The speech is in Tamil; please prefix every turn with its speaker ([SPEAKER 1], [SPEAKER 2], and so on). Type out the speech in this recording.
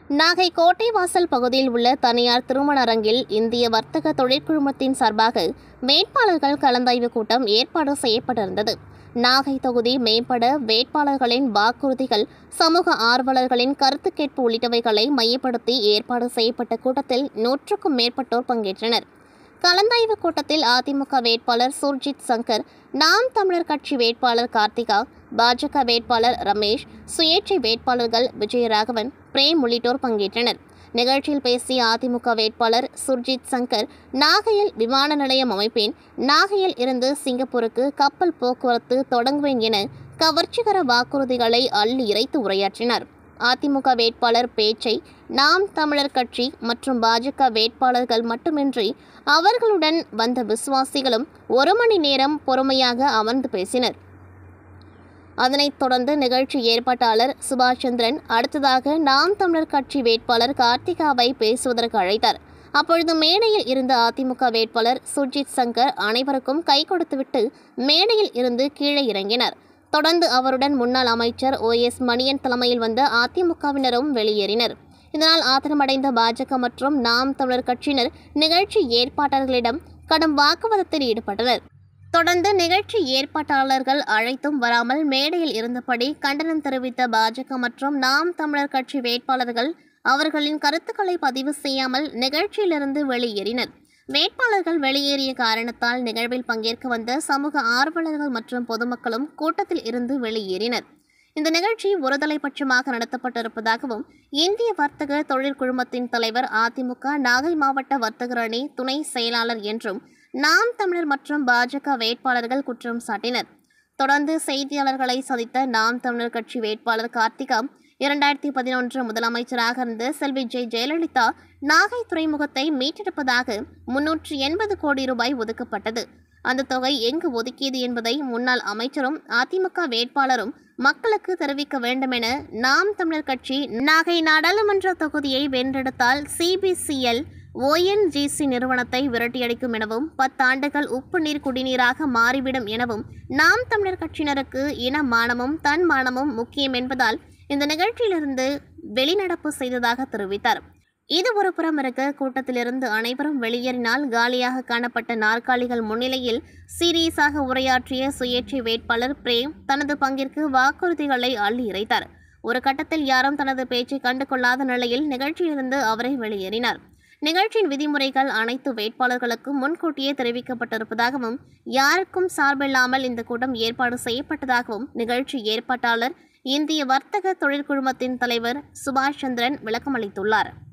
[SPEAKER 1] நாகை கோட்டைவாசல் பகுதியில் உள்ள தனியார் திருமண அரங்கில் இந்திய வர்த்தக தொழிற்குழுமத்தின் சார்பாக வேட்பாளர்கள் கலந்தாய்வு கூட்டம் ஏற்பாடு செய்யப்பட்டிருந்தது நாகை தொகுதி மேம்பட வேட்பாளர்களின் வாக்குறுதிகள் சமூக ஆர்வலர்களின் கருத்து கேட்பு உள்ளிட்டவைகளை மையப்படுத்தி ஏற்பாடு செய்யப்பட்ட கூட்டத்தில் நூற்றுக்கும் மேற்பட்டோர் பங்கேற்றனர் கலந்தாய்வு கூட்டத்தில் அதிமுக வேட்பாளர் சுர்ஜித் சங்கர் நாம் தமிழர் கட்சி வேட்பாளர் கார்த்திகா பாஜக வேட்பாளர் ரமேஷ் சுயேட்சை வேட்பாளர்கள் விஜயராகவன் பிரேம் உள்ளிட்டோர் பங்கேற்றனர் நிகழ்ச்சியில் பேசிய அதிமுக வேட்பாளர் சுர்ஜித் சங்கர் நாகையில் விமான நிலையம் அமைப்பேன் நாகையில் இருந்து சிங்கப்பூருக்கு கப்பல் போக்குவரத்து தொடங்குவேன் என கவர்ச்சிகர வாக்குறுதிகளை அள்ளி இறைத்து உரையாற்றினார் அதிமுக வேட்பாளர் பேச்சை நாம் தமிழர் கட்சி மற்றும் பாஜக வேட்பாளர்கள் மட்டுமின்றி அவர்களுடன் வந்த விசுவாசிகளும் ஒரு மணி நேரம் பொறுமையாக அமர்ந்து பேசினர் அதனைத் தொடர்ந்து நிகழ்ச்சி ஏற்பாட்டாளர் சுபாஷ் சந்திரன் அடுத்ததாக நாம் தமிழர் கட்சி வேட்பாளர் கார்த்திகாவை பேசுவதற்கு அழைத்தார் அப்பொழுது மேடையில் இருந்த அதிமுக வேட்பாளர் சுர்ஜித் சங்கர் அனைவருக்கும் கை கொடுத்துவிட்டு மேடையில் இருந்து கீழே இறங்கினார் தொடர்ந்து அவருடன் முன்னாள் அமைச்சர் ஓ எஸ் மணியன் தலைமையில் வந்த அதிமுகவினரும் வெளியேறினர் இதனால் ஆத்திரமடைந்த பாஜக மற்றும் நாம் தமிழர் கட்சியினர் நிகழ்ச்சி ஏற்பாட்டாளர்களிடம் கடும் வாக்குவாதத்தில் ஈடுபட்டனர் தொடர்ந்து நிகழ்ச்சி ஏற்பாட்டாளர்கள் அழைத்தும் வராமல் மேடையில் இருந்தபடி கண்டனம் தெரிவித்த பாஜக மற்றும் நாம் தமிழர் கட்சி வேட்பாளர்கள் அவர்களின் கருத்துக்களை பதிவு செய்யாமல் நிகழ்ச்சியிலிருந்து வெளியேறினர் வேட்பாளர்கள் வெளியேறிய காரணத்தால் நிகழ்வில் பங்கேற்க வந்த சமூக ஆர்வலர்கள் மற்றும் பொதுமக்களும் கூட்டத்தில் இருந்து வெளியேறினர் இந்த நிகழ்ச்சி ஒருதலைபட்சமாக நடத்தப்பட்டிருப்பதாகவும் இந்திய வர்த்தக தொழில் குழுமத்தின் தலைவர் அதிமுக நாகை மாவட்ட வர்த்தகர் அணி துணை செயலாளர் என்றும் நாம் தமிழர் மற்றும் பாஜக வேட்பாளர்கள் குற்றம் சாட்டினர் தொடர்ந்து செய்தியாளர்களை சந்தித்த நாம் தமிழர் கட்சி வேட்பாளர் கார்த்திகா இரண்டாயிரத்தி பதினொன்று முதலமைச்சராக இருந்த செல்வி ஜெய் ஜெயலலிதா நாகை துறைமுகத்தை மீட்டெடுப்பதாக முன்னூற்றி எண்பது கோடி ரூபாய் ஒதுக்கப்பட்டது அந்த தொகை எங்கு ஒதுக்கியது என்பதை முன்னாள் அமைச்சரும் அதிமுக வேட்பாளரும் மக்களுக்கு தெரிவிக்க வேண்டுமென நாம் தமிழர் கட்சி நாகை நாடாளுமன்ற தொகுதியை வென்றெடுத்தால் சிபிசிஎல் ஓஎன்ஜிசி நிறுவனத்தை விரட்டியடிக்கும் எனவும் பத்தாண்டுகள் உப்பு நீர் குடிநீராக மாறிவிடும் எனவும் நாம் தமிழர் கட்சியினருக்கு இன மானமும் தன் மானமும் முக்கியம் என்பதால் இந்த நிகழ்ச்சியிலிருந்து வெளிநடப்பு செய்ததாக தெரிவித்தார் இது ஒரு புறம் இருக்க கூட்டத்திலிருந்து அனைவரும் வெளியேறினால் காலியாக காணப்பட்ட நாற்காலிகள் முன்னிலையில் சீரியஸாக உரையாற்றிய சுயேட்சை வேட்பாளர் பிரேம் தனது பங்கிற்கு வாக்குறுதிகளை அள்ளி இறைத்தார் ஒரு கட்டத்தில் யாரும் தனது பேச்சை கண்டு கொள்ளாத நிலையில் நிகழ்ச்சியிலிருந்து அவரை வெளியேறினார் நிகழ்ச்சியின் விதிமுறைகள் அனைத்து வேட்பாளர்களுக்கும் முன்கூட்டியே தெரிவிக்கப்பட்டிருப்பதாகவும் யாருக்கும் சார்பில்லாமல் இந்த கூட்டம் ஏற்பாடு செய்யப்பட்டதாகவும் நிகழ்ச்சி ஏற்பாட்டாளர் இந்திய வர்த்தக தொழிற்குழுமத்தின் தலைவர் சுபாஷ் சந்திரன் விளக்கமளித்துள்ளார்